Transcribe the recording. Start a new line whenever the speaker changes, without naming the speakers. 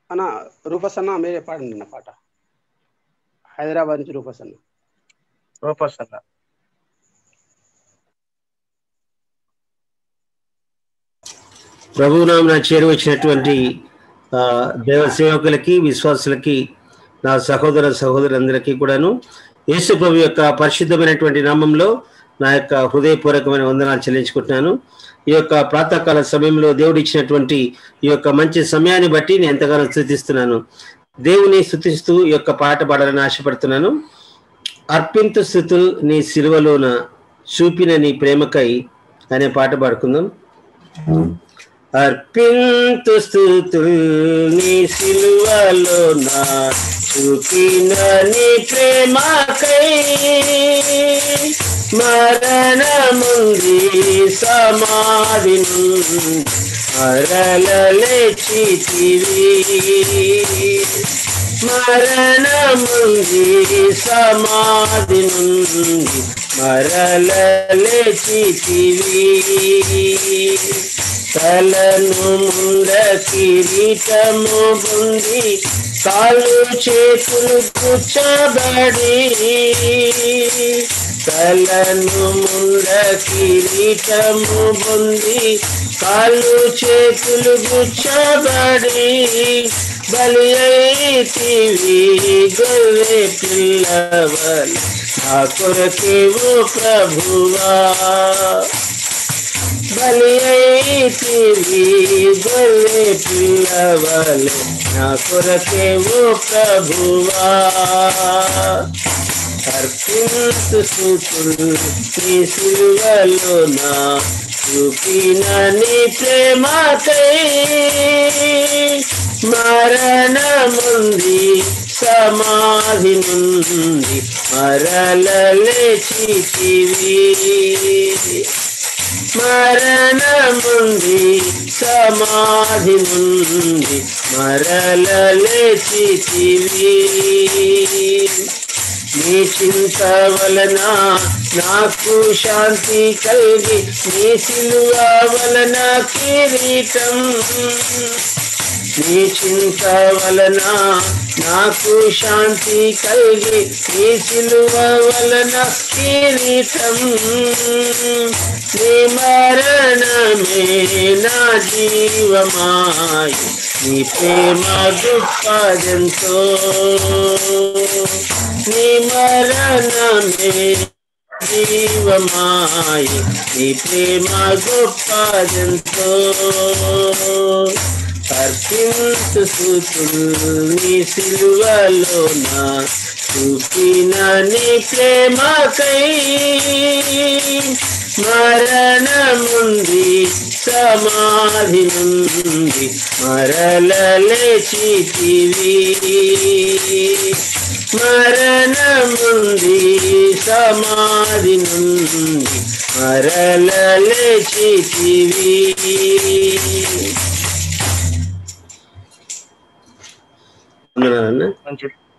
అన్న రూపస్ అన్న మీరే పాడండి అన్న పాట హైదరాబాద్ నుంచి రూపస్ అన్న
రూపస్ అన్న
ప్రభునామన చేరువచ్చినటువంటి ఆ, దేవ సేవకులకి విశ్వాసులకి నా సహోదర సహోదరులందరికీ కూడాను యేసు ప్రభు యొక్క పరిశుద్ధమైనటువంటి నామంలో నా యొక్క హృదయపూర్వకమైన వందనాలు చెల్లించుకుంటున్నాను ఈ యొక్క ప్రాతకాల సమయంలో దేవుడు ఇచ్చినటువంటి ఈ యొక్క మంచి సమయాన్ని బట్టి నేను ఎంతగానో స్థుతిస్తున్నాను దేవుని స్థుతిస్తూ ఈ యొక్క పాట పాడాలని ఆశపడుతున్నాను అర్పింతు స్థుతులు నీ సిలువలోన చూపిన నీ ప్రేమకై అనే పాట పాడుకుందాం అర్పింతు స్థుతులు నీ సిలువలో నా చూపిన నీ ప్రేమకై మరణముంది సమాధి నుండి మరలలేచితివి మరణముంది సమాధి నుండి మరలలేచితివి తలను ముంద కిరీటము బుంది కాళ్ళు చేతులు కూర్చబడి తలను ముంద కిరీటము బుంది కాళ్ళు చేతులు గుచ్చబడి బలి అయితివి గొర్రె పిల్లవల్ నా కొరకేవో ప్రభువా బలి అయితివి గొర్రె పిల్లవల్ నా కొరకేవో ప్రభువా అర్పించు స్థుతులు నీ సిలువలో నా చూపిన నీ ప్రేమకై మరణముంది సమాధి నుండి మరలలేచితివి మరణముంది సమాధి నుండి మరలలేచితివి నీ చింత వలన నాకు శాంతి కలిగి నీ సిలువ వలన కిరీటం నీ చింత వలన నాకు శాంతి కలిగి నీ సిలువ వలన కిరీటం నీ మరణమే నా జీవమాయ నీ ప్రేమ గొప్పదెంతో నీ మరణమే జీవమాయ నీ ప్రేమ గొప్పదెంతో అర్పించు స్థుతులు నీ సిలువలో నా చూపిన నీ ప్రేమకై మరణముంది సమాధి నుండి మరలలేచితివి మరణముంది సమాధి నుండి మరలలేచితివి ఉన్నారన్నా
మంచి